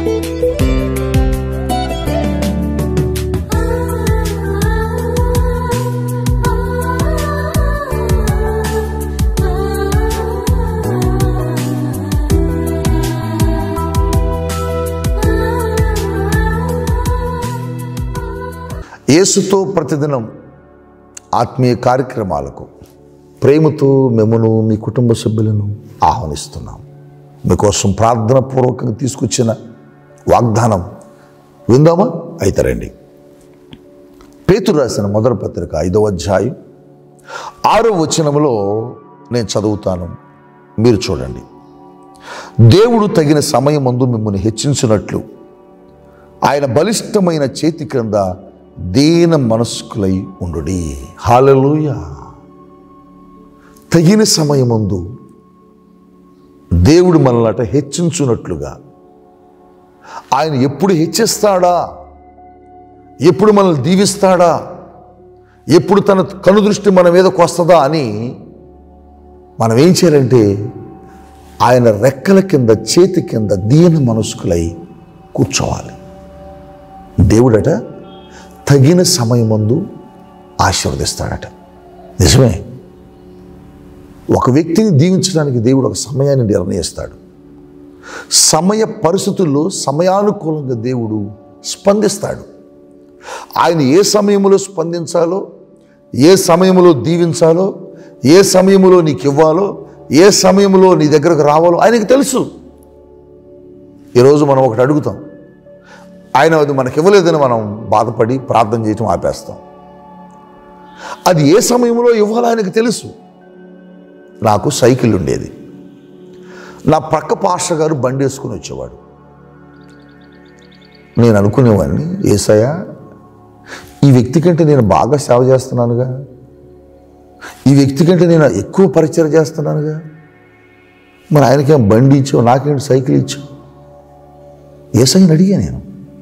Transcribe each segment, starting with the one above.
యేసుతో ప్రతిదినం ఆత్మీయ కార్యక్రమాలకు ప్రేమతో మిమ్మను మీ కుటుంబ సభ్యులను ఆహ్వానిస్తున్నాం మీకోసం ప్రార్థన పూర్వకంగా తీసుకొచ్చిన వాగ్దానం విందామా అయితే రండి పేతురు రాసిన మొదటి పత్రిక ఐదవ అధ్యాయం ఆరో వచనములో నేను చదువుతాను మీరు చూడండి దేవుడు తగిన సమయమందు మిమ్మల్ని హెచ్చించినట్లు ఆయన బలిష్టమైన చేతి క్రింద దీన మనస్కులై ఉండుడి హాలలోయ తగిన సమయమందు దేవుడు మనలట హెచ్చించున్నట్లుగా ఆయన ఎప్పుడు హెచ్చిస్తాడా ఎప్పుడు మనల్ని దీవిస్తాడా ఎప్పుడు తన కనుదృష్టి మన మీదకు వస్తుందా అని మనం ఏం చేయాలంటే ఆయన రెక్కల కింద చేతి కింద దీన మనస్కులై కూర్చోవాలి దేవుడట తగిన సమయమందు ఆశీర్వదిస్తాడట నిజమే ఒక వ్యక్తిని దీవించడానికి దేవుడు ఒక సమయాన్ని నిర్ణయిస్తాడు సమయ పరిస్థితుల్లో సమయానుకూలంగా దేవుడు స్పందిస్తాడు ఆయన ఏ సమయంలో స్పందించాలో ఏ సమయంలో దీవించాలో ఏ సమయంలో నీకు ఇవ్వాలో ఏ సమయంలో నీ దగ్గరకు రావాలో ఆయనకు తెలుసు ఈరోజు మనం ఒకటి అడుగుతాం ఆయన అది మనకి ఇవ్వలేదని మనం బాధపడి ప్రార్థన చేయటం ఆపేస్తాం అది ఏ సమయంలో ఇవ్వాలో ఆయనకు తెలుసు నాకు సైకిల్ ఉండేది నా పక్క పాస్టర్ గారు బండి వేసుకుని వచ్చేవాడు నేను అనుకునేవాడిని ఏసయ్య ఈ వ్యక్తి కంటే నేను బాగా సేవ చేస్తున్నానుగా ఈ వ్యక్తి కంటే నేను ఎక్కువ పరిచయం చేస్తున్నానుగా మరి ఆయనకేం బండి ఇచ్చావు నాకేంటి సైకిల్ ఇచ్చావు ఏసైని అడిగా నేను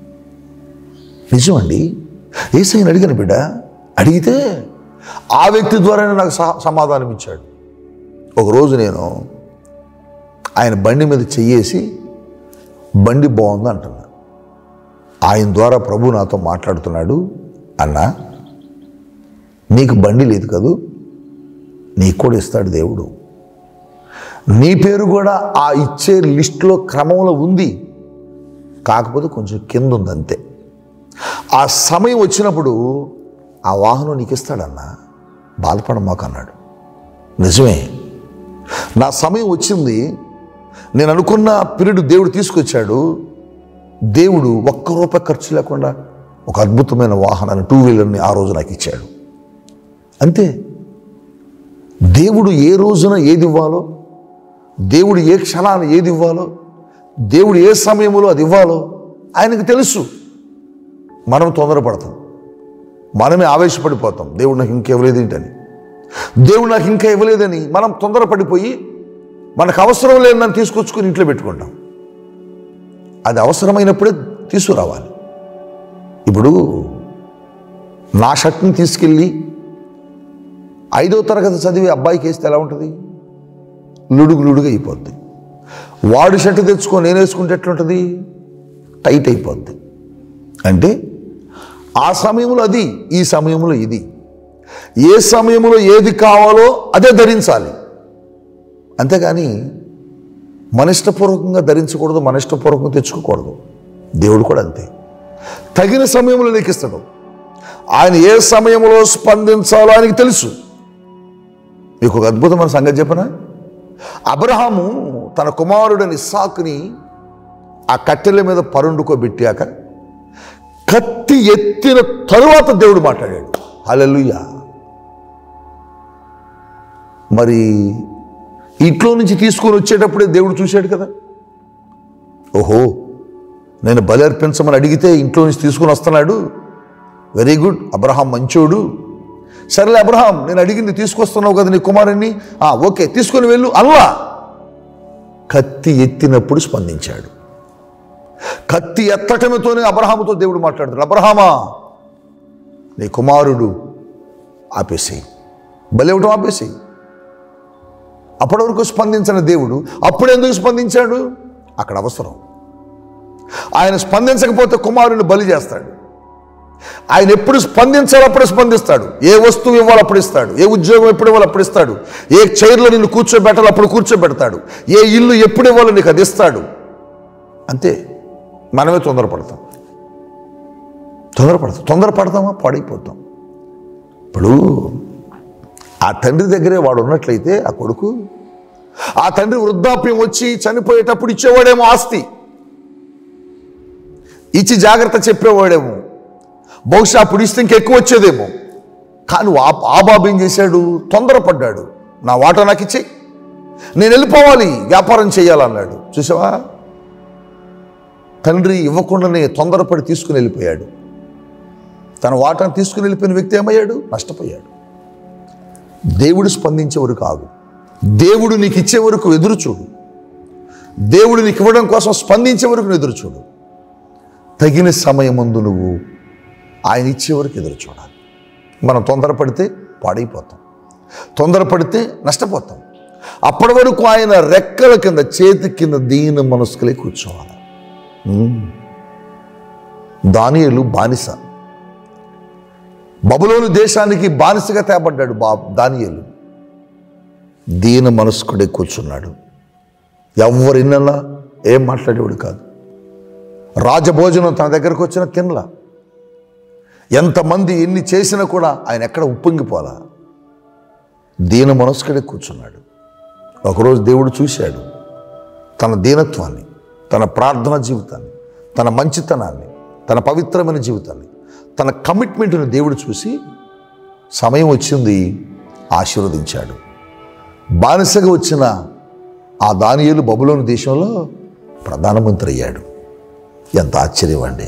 నిజమండి ఏసైని అడిగాను బిడ్డ అడిగితే ఆ వ్యక్తి ద్వారానే నాకు సహ- సమాధానం ఇచ్చాడు ఒకరోజు నేను ఆయన బండి మీద చెయ్యేసి బండి బాగుంది అంటున్నా ఆయన ద్వారా ప్రభు నాతో మాట్లాడుతున్నాడు అన్నా నీకు బండి లేదు కదూ నీకు కూడా ఇస్తాడు దేవుడు నీ పేరు కూడా ఆ ఇచ్చే లిస్టులో క్రమంలో ఉంది కాకపోతే కొంచెం కింద ఉంది అంతే ఆ సమయం వచ్చినప్పుడు ఆ వాహనం నీకు ఇస్తాడన్నా బాధపడమాకు అన్నాడు నిజమే నా సమయం వచ్చింది నేను అనుకున్న పీరియడ్ దేవుడు తీసుకొచ్చాడు దేవుడు ఒక్క రూపాయి ఖర్చు లేకుండా ఒక అద్భుతమైన వాహనాన్ని టూ వీలర్ని ఆ రోజు నాకు ఇచ్చాడు అంతే దేవుడు ఏ రోజున ఏది ఇవ్వాలో దేవుడు ఏ క్షణాన్ని ఏది ఇవ్వాలో దేవుడు ఏ సమయంలో అది ఇవ్వాలో ఆయనకు తెలుసు మనం తొందరపడతాం మనమే ఆవేశపడిపోతాం దేవుడు నాకు ఇంకా ఇవ్వలేదు ఏంటని దేవుడు నాకు ఇంకా ఇవ్వలేదని మనం తొందరపడిపోయి మనకు అవసరం లేదని తీసుకొచ్చుకొని ఇంట్లో పెట్టుకుంటాం అది అవసరమైనప్పుడే తీసుకురావాలి ఇప్పుడు నా షర్ట్ని తీసుకెళ్ళి ఐదో తరగతి చదివి అబ్బాయికి వేస్తే ఎలా ఉంటుంది లుడుగు లుడుగు అయిపోద్ది వాడు షర్ట్ తెచ్చుకొని నేను వేసుకుంటే ఎట్లుంటుంది టైట్ అయిపోద్ది అంటే ఆ సమయంలో అది ఈ సమయంలో ఇది ఏ సమయంలో ఏది కావాలో అదే ధరించాలి అంతేగాని మన ఇష్టపూర్వకంగా ధరించకూడదు మన ఇష్టపూర్వకంగా తెచ్చుకోకూడదు దేవుడు కూడా అంతే తగిన సమయంలో నీకు ఇస్తాడు ఆయన ఏ సమయంలో స్పందించాలో ఆయనకి తెలుసు మీకు ఒక అద్భుతమైన సంగతి చెప్పనా అబ్రహాము తన కుమారుడని ఇస్సాకుని ఆ కట్టెల మీద పరుండుకోబెట్టాక కత్తి ఎత్తిన తరువాత దేవుడు మాట్లాడాడు హల్లెలూయా మరి ఇంట్లో నుంచి తీసుకొని వచ్చేటప్పుడే దేవుడు చూశాడు కదా ఓహో నేను బలి అర్పించమని అడిగితే ఇంట్లో నుంచి తీసుకొని వస్తున్నాడు వెరీ గుడ్ అబ్రహాం మంచోడు సరేలే అబ్రహాం నేను అడిగింది తీసుకొస్తున్నావు కదా నీ కుమారుణ్ణి ఆ, ఓకే తీసుకొని వెళ్ళు అల్లా కత్తి ఎత్తినప్పుడు స్పందించాడు కత్తి ఎత్తటమితోనే అబ్రహాముతో దేవుడు మాట్లాడుతాడు అబ్రహామా నీ కుమారుడు ఆపేసేయి బలి ఇవ్వటం ఆపేసేయి అప్పటి వరకు స్పందించిన దేవుడు అప్పుడు ఎందుకు స్పందించాడు అక్కడ అవసరం ఆయన స్పందించకపోతే కుమారుని బలి చేస్తాడు ఆయన ఎప్పుడు స్పందించాలో అప్పుడు స్పందిస్తాడు ఏ వస్తువు ఇవ్వాలో అప్పుడు ఇస్తాడు ఏ ఉద్యోగం ఎప్పుడు ఇవ్వాలో అప్పుడు ఇస్తాడు ఏ చైర్లో నిన్ను కూర్చోబెట్టాలో అప్పుడు కూర్చోబెడతాడు ఏ ఇల్లు ఎప్పుడు ఇవ్వాలో నీకు అది ఇస్తాడు అంతే మనమే తొందరపడతాం తొందరపడతాం తొందరపడతామా పాడైపోతాం ఇప్పుడు ఆ తండ్రి దగ్గరే వాడు ఉన్నట్లయితే ఆ కొడుకు ఆ తండ్రి వృద్ధాప్యం వచ్చి చనిపోయేటప్పుడు ఇచ్చేవాడేమో ఆస్తి ఇచ్చి జాగ్రత్త చెప్పేవాడేమో బహుశా అప్పుడు ఇస్తే ఇంకెక్కువ వచ్చేదేమో కానీ ఆ ఆ బాబు ఏం చేశాడు తొందరపడ్డాడు నా వాటా నాకు ఇచ్చేయి నేను వెళ్ళిపోవాలి వ్యాపారం చేయాలన్నాడు చూసావా తండ్రి ఇవ్వకుండానే తొందరపడి తీసుకుని వెళ్ళిపోయాడు తన వాటాను తీసుకుని వెళ్ళిపోయిన వ్యక్తి ఏమయ్యాడు నష్టపోయాడు దేవుడు స్పందించే వరకు ఆగు దేవుడు నీకు ఇచ్చే వరకు ఎదురు చూడు దేవుడు నీకు ఇవ్వడం కోసం స్పందించే వరకు నువ్వు ఎదురు చూడు తగిన సమయం ముందు నువ్వు ఆయన ఇచ్చే వరకు ఎదురు చూడాలి మనం తొందరపడితే పాడైపోతాం తొందరపడితే నష్టపోతాం అప్పటి వరకు ఆయన రెక్కల కింద చేతి కింద దీన మనస్కులే కూర్చోవాలి ఉమ్. దానియేలు బానిస బబులోను దేశానికి బానిసగా తేపడ్డాడు బా దానియేలు దీన మనస్కుడే కూర్చున్నాడు ఎవరిన్నలా ఏం మాట్లాడేవాడు కాదు రాజభోజనం తన దగ్గరకు వచ్చిన తినలా ఎంతమంది ఎన్ని చేసినా కూడా ఆయన ఎక్కడ ఉప్పొంగిపోలా దీన మనస్కుడే కూర్చున్నాడు ఒకరోజు దేవుడు చూశాడు తన దీనత్వాన్ని తన ప్రార్థన జీవితాన్ని తన మంచితనాన్ని తన పవిత్రమైన జీవితాన్ని తన కమిట్మెంట్ని దేవుడు చూసి సమయం వచ్చింది ఆశీర్వదించాడు బానిసగా వచ్చిన ఆ దానియేలు బబులోని దేశంలో ప్రధానమంత్రి అయ్యాడు ఎంత ఆశ్చర్యం అండి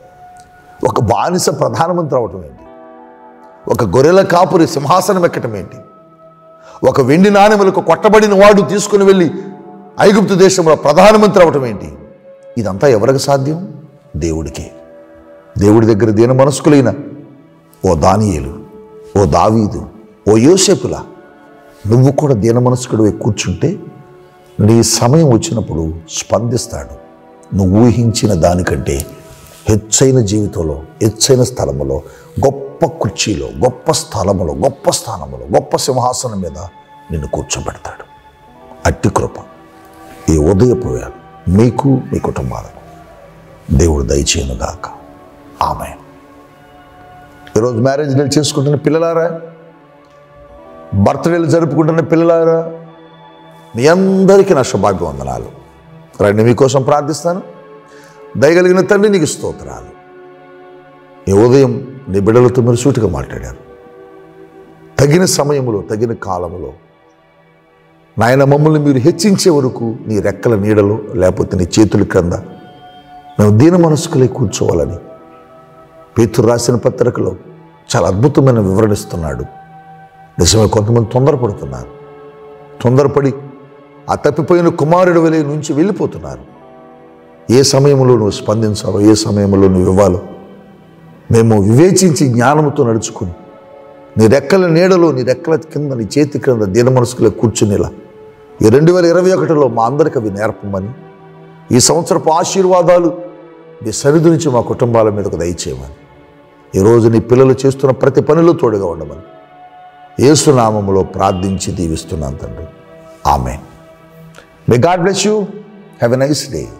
ఒక బానిస ప్రధానమంత్రి అవటం ఏంటి ఒక గొర్రెల కాపురి సింహాసనం ఎక్కటం ఏంటి ఒక వెండి నాణెములకు కొట్టబడిన వాడు తీసుకుని వెళ్ళి ఐగుప్తు దేశంలో ప్రధానమంత్రి అవటం ఏంటి ఇదంతా ఎవరికి సాధ్యం దేవుడికే దేవుడి దగ్గర దీన మనస్కులైన ఓ దానియేలు ఓ దావీదు ఓ యోసేపులా నువ్వు కూడా దీన మనస్కుడివై కూర్చుంటే నీ సమయం వచ్చినప్పుడు స్పందిస్తాడు నువ్వు ఊహించిన దానికంటే హెచ్చైన జీవితంలో హెచ్చైన స్థలములో గొప్ప కుర్చీలో గొప్ప స్థలములో గొప్ప స్థానములో గొప్ప సింహాసనం మీద నిన్ను కూర్చోబెడతాడు అట్టి కృప ఈ ఉదయపు వేళ మీకు మీ కుటుంబాలకు దేవుడు దయచేయనుగాక ఆమె ఈరోజు మ్యారేజ్ డేలు చేసుకుంటున్న పిల్లలారా బర్త్డేలు జరుపుకుంటున్న పిల్లలారా మీ అందరికీ నా శుభాభివందనాలు రండి మీకోసం ప్రార్థిస్తాను దయగలిగిన తండ్రి నీకు స్తోత్రాలు ఈ ఉదయం నీ బిడ్డలతో మీరు సూటిగా మాట్లాడారు తగిన సమయంలో తగిన కాలంలో నాయన మమ్మల్ని మీరు హెచ్చించే వరకు నీ రెక్కల నీడలో లేకపోతే నీ చేతుల క్రింద మేము దీన మనస్కులే కూర్చోవాలని పేతురు రాసిన పత్రికలో చాలా అద్భుతమైన వివరణిస్తున్నాడు నిజమే కొంతమంది తొందరపడుతున్నారు తొందరపడి ఆ తప్పిపోయిన కుమారుడు వెలి నుంచి వెళ్ళిపోతున్నారు ఏ సమయంలో నువ్వు స్పందించాలో ఏ సమయంలో నువ్వు ఇవ్వాలో మేము వివేచించి జ్ఞానంతో నడుచుకుని నీ రెక్కల నీడలో నీ రెక్కల కింద నీ చేతి కింద దీన మనసుకులో కూర్చునేలా ఈ రెండు వేల ఇరవై ఒకటిలో మా అందరికి అవి నేర్పమని ఈ సంవత్సరపు ఆశీర్వాదాలు మీ సరిధి నుంచి మా కుటుంబాల మీదకు దయచేయమని ఈరోజు నీ పిల్లలు చేస్తున్న ప్రతి పనిలో తోడుగా ఉండమని ఏసునామములో ప్రార్థించి దీవిస్తున్నాను తండ్రి ఆమె may God bless you have a nice day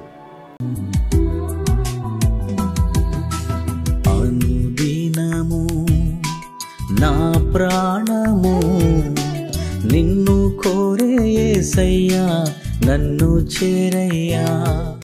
అనుదినము నా ప్రాణము నిన్ను కోరే యేసయ్యా నన్ను చేరయ్యా